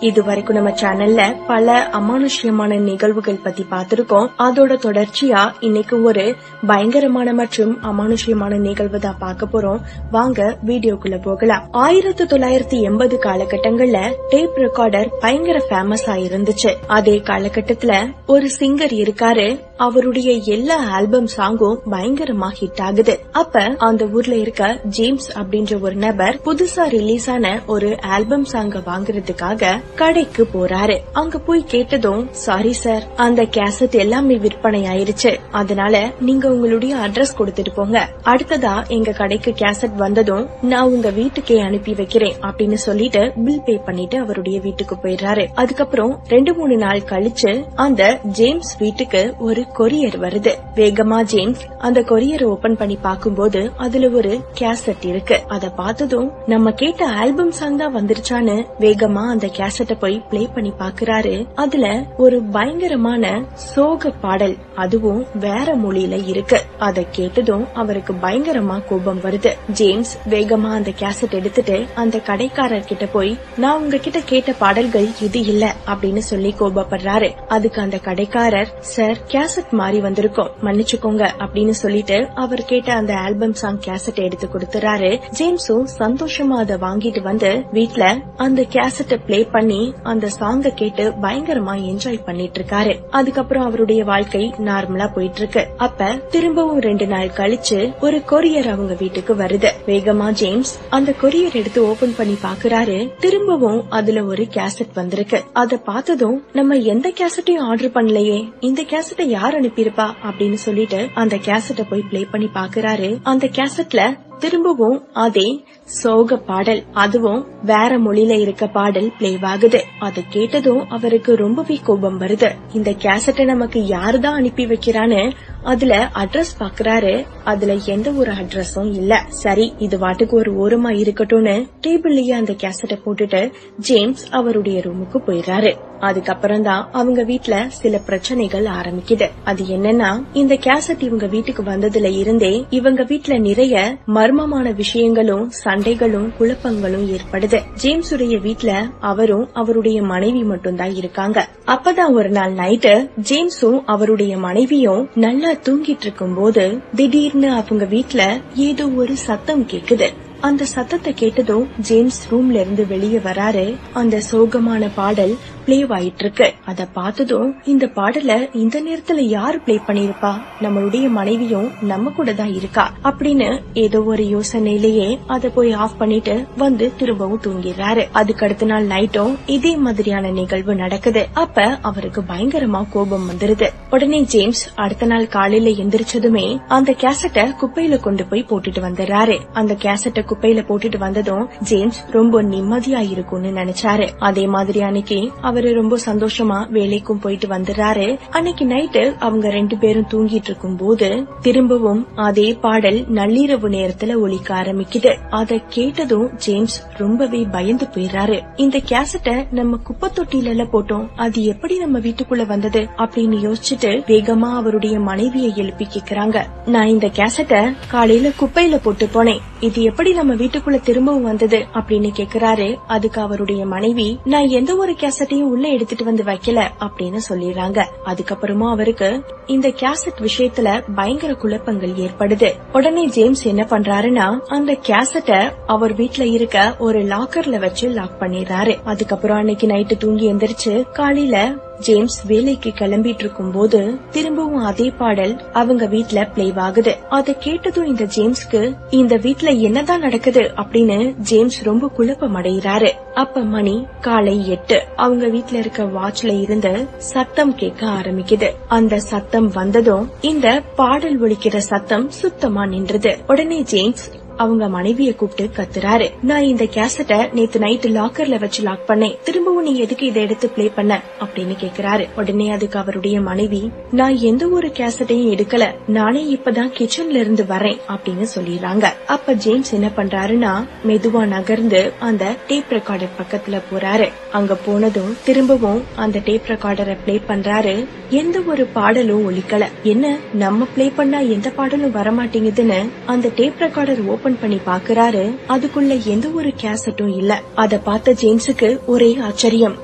இது வரைக்கும் நம்ம சேனல்ல பல அமானுஷ்யமான நிகழ்வுகள் பத்தி பார்த்திருக்கோம் அதோட தொடர்ச்சியா இன்னைக்கு ஒரு பயங்கரமான மற்றும் அமானுஷ்யமான நிகழ்வு தான் பார்க்க போறோம் வாங்க வீடியோக்குள்ள போகலாம் ஆயிரத்தி தொள்ளாயிரத்தி எண்பது காலகட்டங்கள்ல டேப் ரெக்கார்டர் பயங்கர ஃபேமஸா இருந்துச்சு அதே காலகட்டத்துல ஒரு சிங்கர் இருக்காரு அவருடைய எல்லா ஆல்பம் சாங்கும் பயங்கரமா ஹிட் ஆகுது அப்ப அந்த ஊர்ல இருக்க ஜேம்ஸ் அப்படின்ற ஒரு நபர் புதுசா ரிலீஸ் ஆன ஒரு ஆல்பம் சாங்க வாங்குறதுக்காக கடைக்கு போறாரு அங்க போய் கேட்டதும் சாரி சார் அந்த கேசட் எல்லாமே விற்பனை ஆயிருச்சு அதனால நீங்க உங்களுடைய அட்ரஸ் கொடுத்துட்டு போங்க அடுத்ததா எங்க கடைக்கு கேசட் வந்ததும் நான் உங்க வீட்டுக்கே அனுப்பி வைக்கிறேன் அப்படின்னு சொல்லிட்டு பில் பே பண்ணிட்டு அவருடைய வீட்டுக்கு போயிடுறாரு அதுக்கப்புறம் ரெண்டு மூணு நாள் கழிச்சு அந்த ஜேம்ஸ் வீட்டுக்கு ஒரு கொரியர் வருது வேகமா ஜேம்ஸ் அந்த கொரியரை ஓபன் பண்ணி பாக்கும்போது அதுல ஒரு கேசட் இருக்கு அத பார்த்ததும் நம்ம கேட்ட ஆல்பம் சாங் தான் வந்துருச்சான்னு வேகமா அந்த கேசட்டை போய் ப்ளே பண்ணி பாக்குறாரு அதுல ஒரு பயங்கரமான சோக பாடல் அதுவும் வேற மொழியில இருக்கு அத கேட்டதும் அவருக்கு பயங்கரமா கோபம் வருது ஜேம்ஸ் வேகமா அந்த கேசட் எடுத்துட்டு அந்த கடைக்காரர் கிட்ட போய் நான் உங்ககிட்ட கேட்ட பாடல்கள் இது இல்ல அப்படின்னு சொல்லி கோபப்படுறாரு அதுக்கு அந்த கடைக்காரர் சார் கேசட் மாறி வந்திருக்கோம் மன்னிச்சுக்கோங்க அப்படின்னு சொல்லிட்டு அவர் கேட்ட அந்த ஆல்பம் சாங் கேசட் எடுத்து கொடுத்துறாரு ஜேம்ஸும் சந்தோஷமா அதை வாங்கிட்டு வந்து வீட்ல அந்த கேசட்டை பிளே பண்ணி அந்த சாங்க கேட்டு பயங்கரமா என்ஜாய் பண்ணிட்டு இருக்காரு அதுக்கப்புறம் அவருடைய வாழ்க்கை நார்மலா போயிட்டு இருக்கு அப்ப திரும்பவும் ரெண்டு நாள் கழிச்சு ஒரு கொரியர் அவங்க வீட்டுக்கு வருது வேகமா ஜேம்ஸ் அந்த கொரியர் எடுத்து ஓபன் பண்ணி பாக்குறாரு திரும்பவும் அதுல ஒரு கேசட் வந்திருக்கு அத பார்த்ததும் நம்ம எந்த கேசட்டையும் ஆர்டர் பண்ணலையே இந்த கேசட்டை யார் அனுப்பியிருப்பா அப்படின்னு சொல்லிட்டு அந்த கேசட்டை போய் பிளே பண்ணி பாக்குறாரு அந்த கேசட்ல திரும்பவும் அதே சோக பாடல் அதுவும் வேற மொழியில இருக்க பாடல் பிளேவாகுது அதை கேட்டதும் அவருக்கு ரொம்பவே கோபம் வருது இந்த கேசட்டை நமக்கு யாருதான் அனுப்பி வைக்கிறான்னு அதுல அட்ரஸ் பாக்குறாரு அதுல எந்த ஒரு அட்ரஸும் இல்ல சரி இது வாட்டுக்கு ஒரு ஓரமா இருக்கட்டும்னு டேபிள்லயே அந்த கேசட்டை போட்டுட்டு ஜேம்ஸ் அவருடைய ரூமுக்கு போயிடுறாரு அதுக்கப்புறம் தான் அவங்க வீட்ல சில பிரச்சனைகள் ஆரம்பிக்குது அது என்னன்னா இந்த கேசட் இவங்க வீட்டுக்கு வந்ததுல இருந்தே இவங்க வீட்ல நிறைய மர்மமான விஷயங்களும் சண்டைகளும் குழப்பங்களும் ஏற்படுது ஜேம்ஸ் உடைய வீட்ல அவரும் அவருடைய மனைவி மட்டும்தான் இருக்காங்க அப்பதான் ஒரு நாள் நைட்டு ஜேம்ஸும் அவருடைய மனைவியும் நல்லா தூங்கிட்டு இருக்கும் போது திடீர்னு அவங்க வீட்ல ஏதோ ஒரு சத்தம் கேக்குது அந்த சத்தத்தை கேட்டதும் ஜேம்ஸ் ரூம்ல இருந்து வெளியே வராரு அந்த சோகமான பாடல் பிளே ஆயிட்டு இருக்கு அத பார்த்ததும் இந்த பாடல இந்த நேரத்துல யாரு பிளே பண்ணிருப்பா நம்மளுடைய மனைவியும் நம்ம கூட தான் இருக்கா அப்படின்னு ஏதோ ஒரு யோசனையிலேயே அத போய் ஆஃப் பண்ணிட்டு வந்து திரும்பவும் தூங்கிடுறாரு அதுக்கு அடுத்த நாள் நைட்டும் இதே மாதிரியான நிகழ்வு நடக்குது அப்ப அவருக்கு பயங்கரமா கோபம் வந்துருது உடனே ஜேம்ஸ் அடுத்த நாள் காலையில எந்திரிச்சதுமே அந்த கேசட்டை குப்பையில கொண்டு போய் போட்டுட்டு வந்துடுறாரு அந்த கேசட்டை குப்பையில போட்டுட்டு வந்ததும் ஜேம்ஸ் ரொம்ப நிம்மதியா இருக்கும்னு நினைச்சாரு அதே மாதிரி அன்னைக்கு அவரு ரொம்ப சந்தோஷமா வேலைக்கும் போயிட்டு வந்துடுறாரு அன்னைக்கு நைட்டு அவங்க ரெண்டு பேரும் தூங்கிட்டு இருக்கும் போது திரும்பவும் அதே பாடல் நள்ளிரவு நேரத்துல ஒலிக்க ஆரம்பிக்குது அத கேட்டதும் ஜேம்ஸ் ரொம்பவே பயந்து போயிடுறாரு இந்த கேசட்டை நம்ம குப்பை தொட்டில எல்லாம் போட்டோம் அது எப்படி நம்ம வீட்டுக்குள்ள வந்தது அப்படின்னு யோசிச்சுட்டு வேகமா அவருடைய மனைவியை எழுப்பி கேக்குறாங்க நான் இந்த கேசட்டை காலையில குப்பையில போட்டு போனேன் இது எப்படி நம்ம வீட்டுக்குள்ள திரும்பவும் வந்தது அப்படின்னு கேக்குறாரு அதுக்கு அவருடைய மனைவி நான் எந்த ஒரு கேசட்டையும் உள்ள எடுத்துட்டு வந்து வைக்கல அப்படின்னு சொல்லிடுறாங்க அதுக்கப்புறமா அவருக்கு இந்த கேசட் விஷயத்துல பயங்கர குழப்பங்கள் ஏற்படுது உடனே ஜேம்ஸ் என்ன பண்றாருன்னா அந்த கேசட்டை அவர் வீட்ல இருக்க ஒரு லாக்கர்ல வச்சு லாக் பண்ணிடுறாரு அதுக்கப்புறம் அன்னைக்கு நைட்டு தூங்கி எந்திரிச்சு காலையில ஜேம்ஸ் வேலைக்கு கிளம்பிட்டு இருக்கும் போது திரும்பவும் அதே பாடல் அவங்க வீட்ல பிளே ஆகுது அதை கேட்டதும் இந்த ஜேம்ஸ்க்கு இந்த வீட்ல என்னதான் நடக்குது அப்படின்னு ஜேம்ஸ் ரொம்ப குழப்பம் அடைகிறாரு அப்ப மணி காலை எட்டு அவங்க வீட்ல இருக்க வாட்ச்ல இருந்து சத்தம் கேட்க ஆரம்பிக்குது அந்த சத்தம் வந்ததும் இந்த பாடல் ஒலிக்கிற சத்தம் சுத்தமா நின்றுது உடனே ஜேம்ஸ் அவங்க மனைவிய கூப்பிட்டு கத்துறாரு நான் இந்த கேசட்ட நேத்து நைட்டு லாக்கர்ல வச்சு லாக் பண்ணேன் திரும்பவும் நீ எதுக்கு இதை எடுத்து ப்ளே பண்ண அப்படின்னு கேக்குறாரு உடனே அதுக்கு அவருடைய மனைவி நான் எந்த ஒரு கேசட்டையும் எடுக்கல நானே இப்பதான் கிச்சன்ல இருந்து வரேன் அப்படின்னு சொல்லிடுறாங்க அப்ப ஜேம்ஸ் என்ன பண்றாருன்னா மெதுவா நகர்ந்து அந்த டேப் ரெக்கார்டர் பக்கத்துல போறாரு அங்க போனதும் திரும்பவும் அந்த டேப் ரெக்கார்டரை ப்ளே பண்றாரு எந்த ஒரு பாடலும் ஒலிக்கல என்ன நம்ம ப்ளே பண்ணா எந்த பாடலும் வரமாட்டேங்குதுன்னு அந்த டேப் ரெக்கார்டர் ஓபன் பண்ணி பாக்குறாரு அதுக்குள்ள எந்த ஒரு கேசட்டும் இல்ல அத பார்த்த ஜேம்ஸுக்கு ஒரே ஆச்சரியம்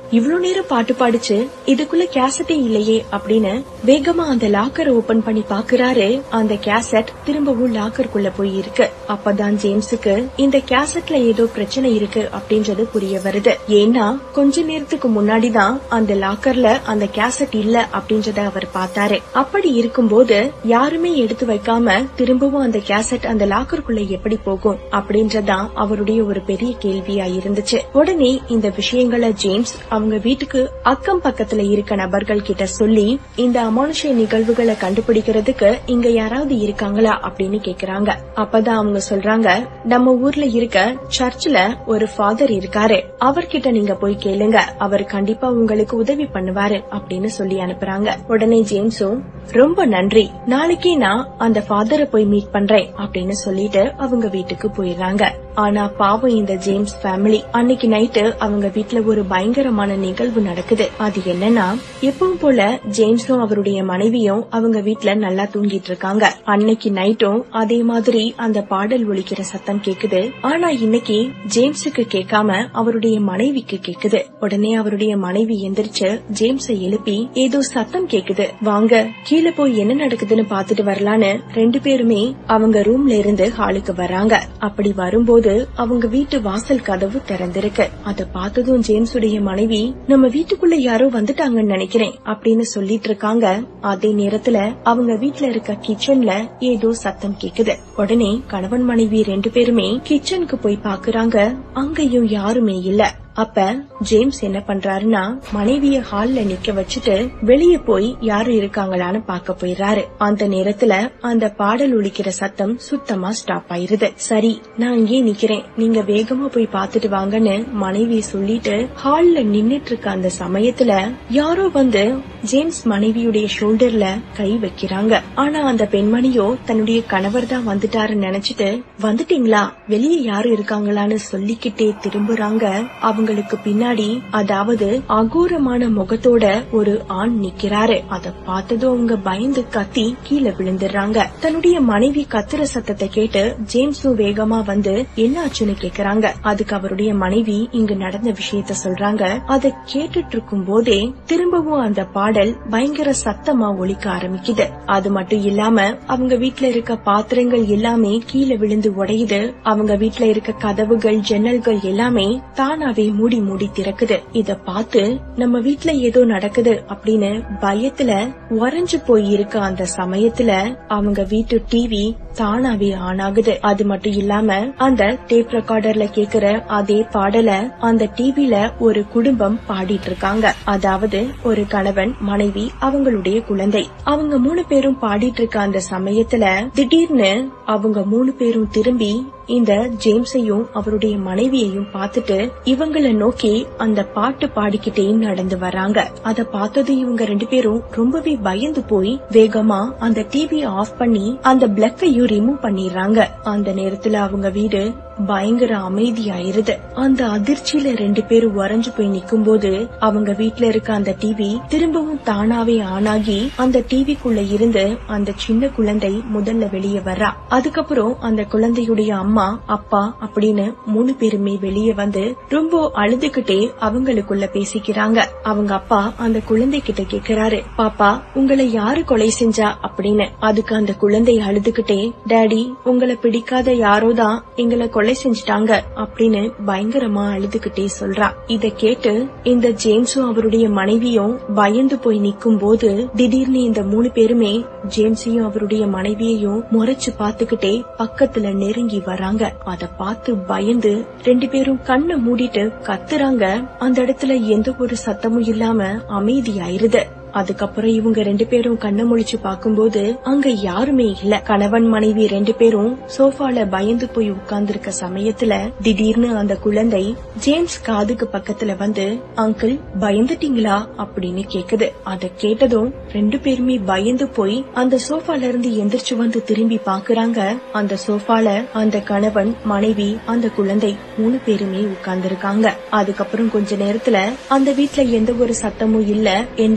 இவ்ளோ நேரம் பாட்டு பாடிச்சு இதுக்குள்ள கேசட்டே இல்லையே அப்படின்னு வேகமா அந்த லாக்கரை ஓபன் பண்ணி பாக்குறாரு அந்த கேசட் திரும்பவும் லாக்கருக்குள்ள போய் இருக்கு அப்பதான் ஜேம்ஸுக்கு இந்த கேசட்ல ஏதோ பிரச்சனை இருக்கு அப்படின்றது புரிய வருது ஏன்னா கொஞ்ச நேரத்துக்கு முன்னாடிதான் அந்த லாக்கர்ல அந்த கேசட் இல்ல அப்படின்றத அவர் பார்த்தாரு அப்படி இருக்கும்போது யாருமே எடுத்து வைக்காம திரும்பவும் அந்த கேசட் அந்த லாக்கருக்குள்ள எப்படி போகும் அப்படின்றதான் அவருடைய ஒரு பெரிய கேள்வியா இருந்துச்சு உடனே இந்த விஷயங்களை ஜேம்ஸ் அவங்க வீட்டுக்கு அக்கம் பக்கத்துல இருக்க நபர்கள் கிட்ட சொல்லி இந்த அமானுஷ நிகழ்வுகளை கண்டுபிடிக்கிறதுக்கு இங்க யாராவது இருக்காங்களா அப்படின்னு கேக்குறாங்க அப்பதான் அவங்க சொல்றாங்க நம்ம ஊர்ல இருக்க சர்ச்ல ஒரு ஃபாதர் இருக்காரு அவர்கிட்ட நீங்க போய் கேளுங்க அவர் கண்டிப்பா உங்களுக்கு உதவி பண்ணுவாரு அப்படின்னு சொல்லி அனுப்புறாங்க உடனே ஜேம்ஸும் ரொம்ப நன்றி நாளைக்கே நான் அந்த ஃபாதரை போய் மீட் பண்றேன் அப்படின்னு சொல்லிட்டு அவங்க வீட்டுக்கு போயிடுறாங்க ஆனா பாவம் இந்த ஜேம்ஸ் ஃபேமிலி அன்னைக்கு நைட்டு அவங்க வீட்ல ஒரு பயங்கரமான நிகழ்வு நடக்குது அது என்னன்னா எப்பவும் போல ஜேம்ஸும் அவருடைய மனைவியும் அவங்க வீட்ல நல்லா தூங்கிட்டு இருக்காங்க அன்னைக்கு நைட்டும் அதே மாதிரி அந்த பாடல் ஒலிக்கிற சத்தம் கேக்குது ஆனா இன்னைக்கு ஜேம்ஸுக்கு கேட்காம அவருடைய மனைவிக்கு கேக்குது உடனே அவருடைய மனைவி எந்திரிச்சு ஜேம்ஸை எழுப்பி ஏதோ சத்தம் கேக்குது வாங்க கீழே போய் என்ன நடக்குதுன்னு பாத்துட்டு வரலான்னு ரெண்டு பேருமே அவங்க ரூம்ல இருந்து ஹாலுக்கு வராங்க அப்படி வரும்போது அவங்க வீட்டு வாசல் கதவு திறந்திருக்கு அத பார்த்ததும் ஜேம்ஸுடைய மனைவி நம்ம வீட்டுக்குள்ள யாரோ வந்துட்டாங்கன்னு நினைக்கிறேன் அப்படின்னு சொல்லிட்டு இருக்காங்க அதே நேரத்துல அவங்க வீட்ல இருக்க கிச்சன்ல ஏதோ சத்தம் கேக்குது உடனே கணவன் மனைவி ரெண்டு பேருமே கிச்சனுக்கு போய் பாக்குறாங்க அங்கேயும் யாருமே இல்ல அப்ப ஜேம்ஸ் என்ன பண்றாருன்னா மனைவிய ஹால்ல நிக்க வச்சுட்டு வெளியே போய் யாரு இருக்காங்களான்னு பாக்க போயிடுறாரு அந்த நேரத்துல அந்த பாடல் ஒலிக்கிற சத்தம் சுத்தமா ஸ்டாப் ஆயிருது சரி நான் இங்கே நிக்கிறேன் நீங்க வேகமா போய் பாத்துட்டு வாங்கன்னு மனைவி சொல்லிட்டு ஹால்ல நின்னுட்டு இருக்க அந்த சமயத்துல யாரோ வந்து ஜேம்ஸ் மனைவியுடைய ஷோல்டர்ல கை வைக்கிறாங்க ஆனா அந்த பெண்மணியோ தன்னுடைய கணவர் தான் வந்துட்டாருன்னு நினைச்சிட்டு வந்துட்டீங்களா வெளியே யாரு இருக்காங்களான்னு சொல்லிக்கிட்டே திரும்புறாங்க அவங்களுக்கு பின்னாடி அதாவது அகோரமான முகத்தோட ஒரு ஆண் நிக்கிறாரு அத பார்த்ததும் அவங்க பயந்து கத்தி கீழே விழுந்துடுறாங்க தன்னுடைய மனைவி கத்துற சத்தத்தை கேட்டு ஜேம்ஸும் வேகமா வந்து என்ன ஆச்சுன்னு கேக்குறாங்க அதுக்கு அவருடைய மனைவி இங்கு நடந்த விஷயத்த சொல்றாங்க அதை கேட்டுட்டு இருக்கும் போதே திரும்பவும் அந்த பாடல் பயங்கர சத்தமா ஒலிக்க ஆரம்பிக்குது அது மட்டும் இல்லாம அவங்க வீட்ல இருக்க பாத்திரங்கள் எல்லாமே கீழே விழுந்து உடையுது அவங்க வீட்ல இருக்க கதவுகள் ஜன்னல்கள் எல்லாமே தானாவே மூடி மூடி திறக்குது இத பார்த்து நம்ம வீட்ல ஏதோ நடக்குது அப்படின்னு பயத்துல உறைஞ்சு போய் இருக்க அந்த சமயத்துல அவங்க வீட்டு டிவி தானாவே ஆன் ஆகுது அது மட்டும் இல்லாம அந்த டேப் ரெக்கார்டர்ல கேக்குற அதே பாடல அந்த டிவில ஒரு குடும்பம் பாடிட்டு இருக்காங்க அதாவது ஒரு கணவன் மனைவி அவங்களுடைய குழந்தை அவங்க மூணு பேரும் பாடிட்டு இருக்க அந்த சமயத்துல திடீர்னு அவங்க மூணு பேரும் திரும்பி இந்த ஜேம்ஸையும் அவருடைய மனைவியையும் பார்த்துட்டு இவங்கள நோக்கி அந்த பாட்டு பாடிக்கிட்டே நடந்து வராங்க அத பார்த்தது இவங்க ரெண்டு பேரும் ரொம்பவே பயந்து போய் வேகமா அந்த டிவி ஆஃப் பண்ணி அந்த பிளக்கையும் ரிமூவ் பண்ணிடுறாங்க அந்த நேரத்துல அவங்க வீடு பயங்கர அமைதியாயிருது அந்த அதிர்ச்சியில ரெண்டு பேரும் உறைஞ்சு போய் நிக்கும் போது அவங்க வீட்ல இருக்க அந்த டிவி திரும்பவும் தானாவே ஆனாகி அந்த டிவிக்குள்ள இருந்து அந்த சின்ன குழந்தை முதல்ல வெளியே வர்றா அதுக்கப்புறம் அந்த குழந்தையுடைய அம்மா அப்பா அப்படின்னு மூணு பேருமே வெளியே வந்து ரொம்ப அழுதுகிட்டே அவங்களுக்குள்ள பேசிக்கிறாங்க அவங்க அப்பா அந்த குழந்தை கிட்ட கேக்குறாரு பாப்பா உங்களை யாரு கொலை செஞ்சா அப்படின்னு அதுக்கு அந்த குழந்தை அழுதுகிட்டே டாடி உங்களை பிடிக்காத யாரோதான் எங்களை கொலை செஞ்சுட்டாங்க அப்படின்னு பயங்கரமா அழுதுகிட்டே சொல்றா இத கேட்டு இந்த ஜேம்ஸும் அவருடைய மனைவியும் பயந்து போய் நிக்கும் போது திடீர்னு இந்த மூணு பேருமே ஜேம்ஸையும் அவருடைய மனைவியையும் முறைச்சு பாத்துக்கிட்டே பக்கத்துல நெருங்கி வராங்க அத பார்த்து பயந்து ரெண்டு பேரும் கண்ணை மூடிட்டு கத்துறாங்க அந்த இடத்துல எந்த ஒரு சத்தமும் இல்லாம அமைதியாயிருது அதுக்கப்புறம் இவங்க ரெண்டு பேரும் கண்ண முழிச்சு பாக்கும்போது அங்க யாருமே இல்ல கணவன் மனைவி ரெண்டு பேரும் சோஃபால பயந்து போய் உட்கார்ந்திருக்க சமயத்துல திடீர்னு அந்த குழந்தை ஜேம்ஸ் காதுக்கு பக்கத்துல வந்து அங்கிள் பயந்துட்டீங்களா அப்படின்னு கேக்குது அத கேட்டதும் ரெண்டு பேருமே பயந்து போய் அந்த சோஃபால இருந்து எந்திரிச்சு வந்து திரும்பி பாக்குறாங்க அந்த சோஃபால அந்த கணவன் மனைவி அந்த குழந்தை மூணு பேருமே உட்கார்ந்திருக்காங்க அதுக்கப்புறம் கொஞ்ச நேரத்துல அந்த வீட்ல எந்த ஒரு சத்தமும் இல்ல எந்த ஒரு உருவமும்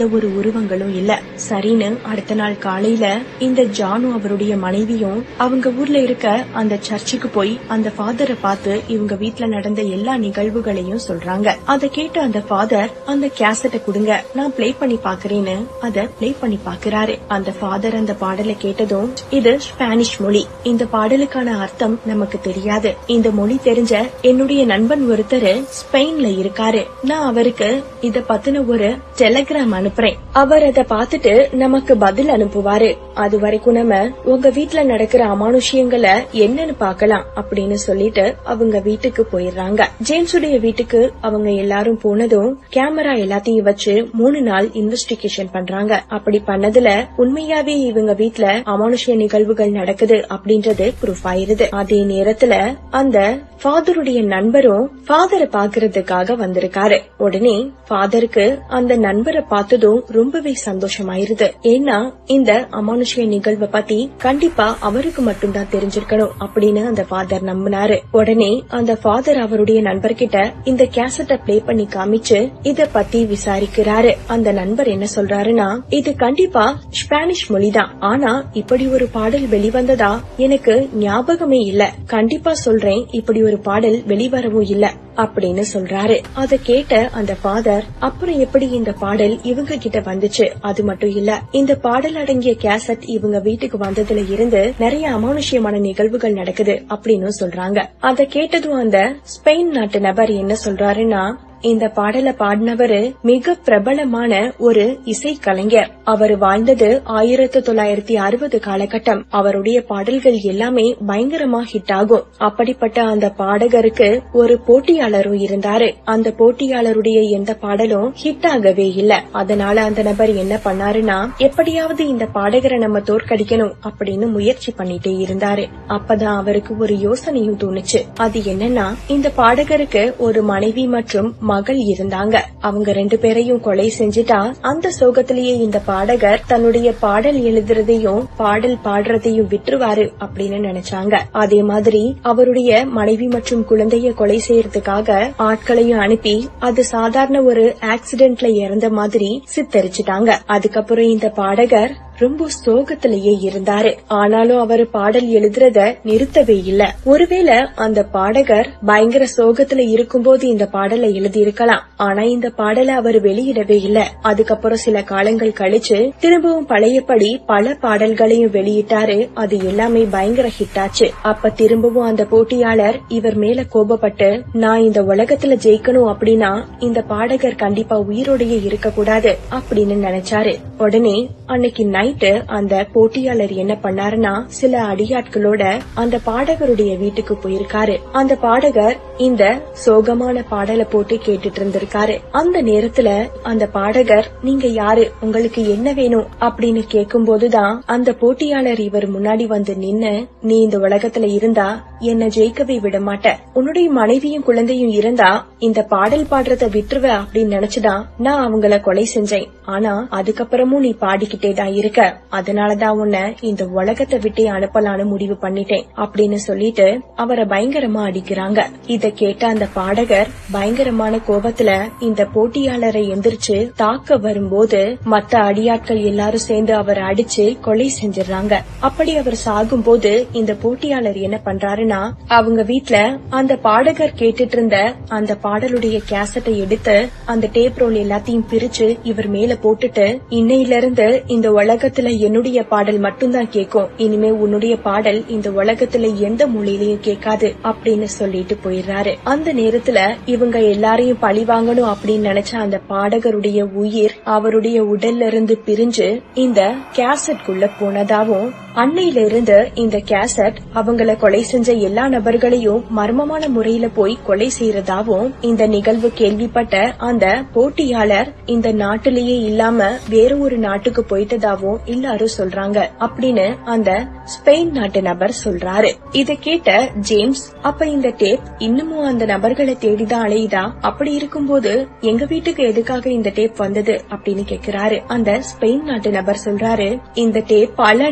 உருவங்களும் இல்ல சரின்னு அடுத்த நாள் காலையில இந்த ஜானு அவருடைய மனைவியும் அவங்க ஊர்ல இருக்க அந்த சர்ச்சுக்கு போய் அந்த ஃபாதரை பார்த்து இவங்க வீட்ல நடந்த எல்லா நிகழ்வுகளையும் சொல்றாங்க அதை கேட்ட அந்த ஃபாதர் அந்த கேசட்டை கொடுங்க நான் ப்ளே பண்ணி பாக்குறேன்னு அத ப்ளே பண்ணி பாக்குறாரு அந்த ஃபாதர் அந்த பாடலை கேட்டதும் இது ஸ்பானிஷ் மொழி இந்த பாடலுக்கான அர்த்தம் நமக்கு தெரியாது இந்த மொழி தெரிஞ்ச என்னுடைய நண்பன் ஒருத்தர் ஸ்பெயின்ல இருக்காரு நான் அவருக்கு இத பத்தின ஒரு டெலிகிராம் அனுப்புறேன் அவர் அத பார்த்துட்டு நமக்கு பதில் அனுப்புவாரு அது வரைக்கும் நம்ம உங்க வீட்ல நடக்கிற அமானுஷ்யங்களை என்னன்னு பார்க்கலாம் அப்படின்னு சொல்லிட்டு அவங்க வீட்டுக்கு போயிடுறாங்க ஜேம்ஸுடைய வீட்டுக்கு அவங்க எல்லாரும் போனதும் கேமரா எல்லாத்தையும் வச்சு மூணு நாள் இன்வெஸ்டிகேஷன் பண்றாங்க அப்படி பண்ணதுல உண்மையாவே இவங்க வீட்ல அமானுஷ்ய நிகழ்வுகள் நடக்குது அப்படின்றது ப்ரூஃப் ஆயிருது அதே நேரத்துல அந்த ஃபாதருடைய நண்பரும் ஃபாதரை பாக்குறதுக்காக வந்திருக்காரு உடனே ஃபாதருக்கு அந்த நண்பரை பார்த்ததும் ரொம்பவே சந்தோஷமாயிருது ஏன்னா இந்த அமானுஷ்ய நிகழ்வை பத்தி கண்டிப்பா அவருக்கு மட்டும்தான் தெரிஞ்சிருக்கணும் அப்படின்னு அந்த ஃபாதர் நம்பினாரு உடனே அந்த ஃபாதர் அவருடைய நண்பர்கிட்ட இந்த கேசட்டை பிளே பண்ணி காமிச்சு இத பத்தி விசாரிக்கிறாரு அந்த நண்பர் என்ன சொல்றாருன்னா இது கண்டிப்பா ஸ்பானிஷ் மொழிதான் ஆனா இப்படி ஒரு பாடல் வெளிவந்ததா எனக்கு ஞாபகமே இல்ல கண்டிப்பா சொல்றேன் இப்படி ஒரு பாடல் வெளிவரவும் இல்ல அப்படின்னு சொல்றாரு அத கேட்ட அந்த ஃபாதர் அப்புறம் எப்படி இந்த பாடல் இவங்க கிட்ட வந்துச்சு அது மட்டும் இல்ல இந்த பாடல் அடங்கிய கேசட் இவங்க வீட்டுக்கு வந்ததுல இருந்து நிறைய அமானுஷ்யமான நிகழ்வுகள் நடக்குது அப்படின்னு சொல்றாங்க அத கேட்டதும் அந்த ஸ்பெயின் நாட்டு நபர் என்ன சொல்றாருன்னா இந்த பாடலை பாடினவரு மிக பிரபலமான ஒரு இசை கலைஞர் அவர் வாழ்ந்தது ஆயிரத்தி தொள்ளாயிரத்தி அறுபது காலகட்டம் அவருடைய பாடல்கள் எல்லாமே பயங்கரமா ஹிட் ஆகும் அப்படிப்பட்ட அந்த பாடகருக்கு ஒரு போட்டியாளரும் இருந்தாரு அந்த போட்டியாளருடைய எந்த பாடலும் ஹிட் ஆகவே இல்ல அதனால அந்த நபர் என்ன பண்ணாருன்னா எப்படியாவது இந்த பாடகரை நம்ம தோற்கடிக்கணும் அப்படின்னு முயற்சி பண்ணிட்டே இருந்தாரு அப்பதான் அவருக்கு ஒரு யோசனையும் தோணுச்சு அது என்னன்னா இந்த பாடகருக்கு ஒரு மனைவி மற்றும் மகள் இருந்தாங்க அவங்க ரெண்டு பேரையும் கொலை செஞ்சுட்டா அந்த சோகத்திலேயே இந்த பாடகர் தன்னுடைய பாடல் எழுதுறதையும் பாடல் பாடுறதையும் விட்டுருவாரு அப்படின்னு நினைச்சாங்க அதே மாதிரி அவருடைய மனைவி மற்றும் குழந்தைய கொலை செய்யறதுக்காக ஆட்களையும் அனுப்பி அது சாதாரண ஒரு ஆக்சிடென்ட்ல இறந்த மாதிரி சித்தரிச்சுட்டாங்க அதுக்கப்புறம் இந்த பாடகர் ரொம்ப சோகத்திலேயே இருந்தாரு ஆனாலும் அவர் பாடல் எழுதுறத நிறுத்தவே இல்ல ஒருவேளை அந்த பாடகர் பயங்கர சோகத்துல இருக்கும்போது இந்த பாடலை எழுதியிருக்கலாம் ஆனா இந்த பாடலை அவர் வெளியிடவே இல்ல அதுக்கப்புறம் சில காலங்கள் கழிச்சு திரும்பவும் பழையபடி பல பாடல்களையும் வெளியிட்டாரு அது எல்லாமே பயங்கர ஹிட் ஆச்சு அப்ப திரும்பவும் அந்த போட்டியாளர் இவர் மேல கோபப்பட்டு நான் இந்த உலகத்துல ஜெயிக்கணும் அப்படின்னா இந்த பாடகர் கண்டிப்பா உயிரோடையே இருக்க கூடாது அப்படின்னு நினைச்சாரு உடனே அன்னைக்கு நைட்டு அந்த போட்டியாளர் என்ன பண்ணாருன்னா சில அடியாட்களோட அந்த பாடகருடைய வீட்டுக்கு போயிருக்காரு அந்த பாடகர் இந்த சோகமான பாடலை போட்டு கேட்டுட்டு இருந்திருக்காரு அந்த நேரத்துல அந்த பாடகர் நீங்க யாரு உங்களுக்கு என்ன வேணும் அப்படின்னு கேட்கும் போதுதான் அந்த போட்டியாளர் இவர் முன்னாடி வந்து நின்னு நீ இந்த உலகத்துல இருந்தா என்ன ஜெயிக்கவே விட மாட்ட உன்னுடைய மனைவியும் குழந்தையும் இருந்தா இந்த பாடல் பாடுறத விட்டுருவ அப்படின்னு நினைச்சுதான் நான் அவங்கள கொலை செஞ்சேன் ஆனா அதுக்கப்புறமும் நீ பாடிக்கிட்டே தான் இருக்க அதனாலதான் உன்னை இந்த உலகத்தை விட்டே அனுப்பலான்னு முடிவு பண்ணிட்டேன் அப்படின்னு சொல்லிட்டு அவரை பயங்கரமா அடிக்கிறாங்க இத கேட்ட அந்த பாடகர் பயங்கரமான கோபத்துல இந்த போட்டியாளரை எந்திரிச்சு தாக்க வரும்போது மத்த அடியாட்கள் எல்லாரும் சேர்ந்து அவரை அடிச்சு கொலை செஞ்சிடறாங்க அப்படி அவர் சாகும்போது இந்த போட்டியாளர் என்ன பண்றாருன்னா அவங்க வீட்ல அந்த பாடகர் கேட்டுட்டு இருந்த அந்த பாடலுடைய கேசட்டை எடுத்து அந்த டேப் ரோல் எல்லாத்தையும் பிரிச்சு இவர் மேல போட்டுட்டு இன்னையில இருந்து இந்த உலகத்துல என்னுடைய பாடல் மட்டும்தான் கேட்கும் இனிமே உன்னுடைய பாடல் இந்த உலகத்துல எந்த மொழியிலயும் கேட்காது அப்படின்னு சொல்லிட்டு போயிடுறாரு அந்த நேரத்துல இவங்க எல்லாரையும் பழி வாங்கணும் அப்படின்னு நினைச்ச அந்த பாடகருடைய உயிர் அவருடைய உடல்ல இருந்து பிரிஞ்சு இந்த கேசட்குள்ள போனதாவும் அன்னையில இருந்து இந்த கேசட் அவங்கள கொலை செஞ்ச எல்லா நபர்களையும் மர்மமான முறையில போய் கொலை செய்யறதாவும் இந்த நிகழ்வு கேள்விப்பட்ட அந்த போட்டியாளர் இந்த நாட்டிலேயே இல்லாம வேற ஒரு நாட்டுக்கு போயிட்டதாவும் எல்லாரும் சொல்றாங்க அப்படின்னு அந்த ஸ்பெயின் நாட்டு நபர் சொல்றாரு இத கேட்ட ஜேம்ஸ் அப்ப இந்த டேப் இன்னமும் அந்த நபர்களை தேடிதான் அலையுதா அப்படி இருக்கும்போது எங்க வீட்டுக்கு எதுக்காக இந்த டேப் வந்தது அப்படின்னு கேக்குறாரு அந்த ஸ்பெயின் நாட்டு நபர் சொல்றாரு இந்த டேப் பல நாடுகள்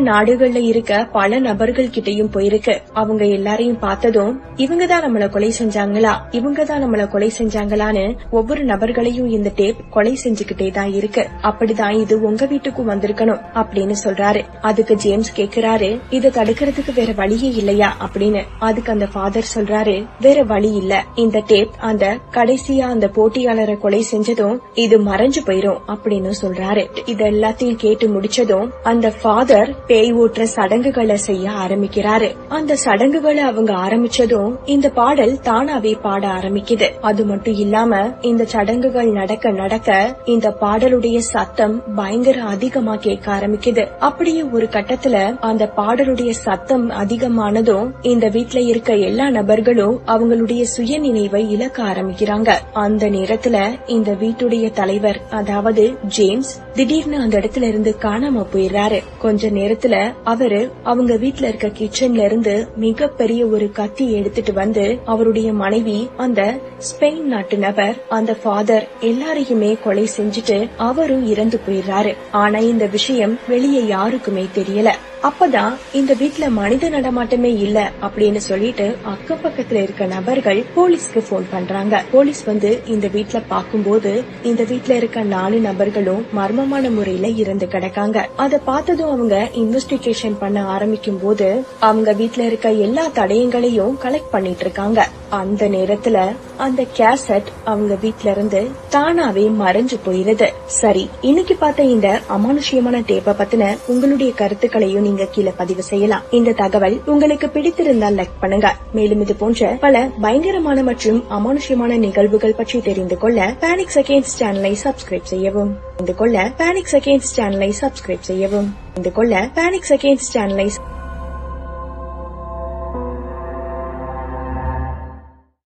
வீடுகள்ல இருக்க பல நபர்கள் கிட்டயும் போயிருக்கு அவங்க எல்லாரையும் பார்த்ததும் இவங்க தான் நம்மள கொலை செஞ்சாங்களா இவங்க தான் நம்மள கொலை செஞ்சாங்களான்னு ஒவ்வொரு நபர்களையும் இந்த டேப் கொலை செஞ்சுக்கிட்டே தான் இருக்கு அப்படிதான் இது உங்க வீட்டுக்கும் வந்திருக்கணும் அப்படின்னு சொல்றாரு அதுக்கு ஜேம்ஸ் கேக்குறாரு இதை தடுக்கிறதுக்கு வேற வழியே இல்லையா அப்படின்னு அதுக்கு அந்த ஃபாதர் சொல்றாரு வேற வழி இல்ல இந்த டேப் அந்த கடைசியா அந்த போட்டியாளரை கொலை செஞ்சதும் இது மறைஞ்சு போயிரும் அப்படின்னு சொல்றாரு இது எல்லாத்தையும் கேட்டு முடிச்சதும் அந்த ஃபாதர் பேய் ஊற்ற சடங்குகளை செய்ய ஆரம்பிக்கிறாரு அந்த சடங்குகளை அவங்க ஆரம்பிச்சதும் இந்த பாடல் தானாவே பாட ஆரம்பிக்குது அது மட்டும் இல்லாம இந்த சடங்குகள் நடக்க நடக்க இந்த பாடலுடைய சத்தம் பயங்கர அதிகமா கேட்க ஆரம்பிக்குது அப்படியே ஒரு கட்டத்துல அந்த பாடலுடைய சத்தம் அதிகமானதும் இந்த வீட்ல இருக்க எல்லா நபர்களும் அவங்களுடைய சுய நினைவை இழக்க ஆரம்பிக்கிறாங்க அந்த நேரத்துல இந்த வீட்டுடைய தலைவர் அதாவது ஜேம்ஸ் திடீர்னு அந்த இடத்துல இருந்து காணாம போயிடுறாரு கொஞ்ச நேரத்துல அவரு அவங்க வீட்ல இருக்க கிச்சன்ல இருந்து மிகப்பெரிய ஒரு கத்தி எடுத்துட்டு வந்து அவருடைய மனைவி அந்த ஸ்பெயின் நாட்டு நபர் அந்த ஃபாதர் எல்லாரையுமே கொலை செஞ்சுட்டு அவரும் இறந்து போயிடுறாரு ஆனா இந்த விஷயம் வெளியே யாருக்குமே தெரியல அப்பதான் இந்த வீட்ல மனித நடமாட்டமே இல்ல அப்படின்னு சொல்லிட்டு அக்கம் பக்கத்துல இருக்க நபர்கள் போலீஸ்க்கு போன் பண்றாங்க போலீஸ் வந்து இந்த வீட்ல பாக்கும்போது இந்த வீட்ல இருக்க நாலு நபர்களும் மர்மமான முறையில இறந்து கிடக்காங்க அத பார்த்ததும் அவங்க இன்வெஸ்டிகேஷன் பண்ண ஆரம்பிக்கும் போது அவங்க வீட்ல இருக்க எல்லா தடயங்களையும் கலெக்ட் பண்ணிட்டு இருக்காங்க அந்த நேரத்துல அந்த கேசட் அவங்க வீட்ல இருந்து தானாவே மறைஞ்சு போயிருது சரி இன்னைக்கு பார்த்த இந்த அமானுஷ்யமான டேப்ப பத்தின உங்களுடைய கருத்துக்களையும் நீங்க கீழே பதிவு செய்யலாம் இந்த தகவல் உங்களுக்கு பிடித்திருந்தால் லைக் பண்ணுங்க மேலும் இது போன்ற பல பயங்கரமான மற்றும் அமானுஷ்யமான நிகழ்வுகள் பற்றி தெரிந்து கொள்ள பேனிக் செகண்ட்ஸ் சேனலை சப்ஸ்கிரைப் செய்யவும் தெரிந்து கொள்ள பேனிக் செகண்ட்ஸ் சேனலை சப்ஸ்கிரைப் செய்யவும் தெரிந்து கொள்ள பேனிக் செகண்ட்ஸ் சேனலை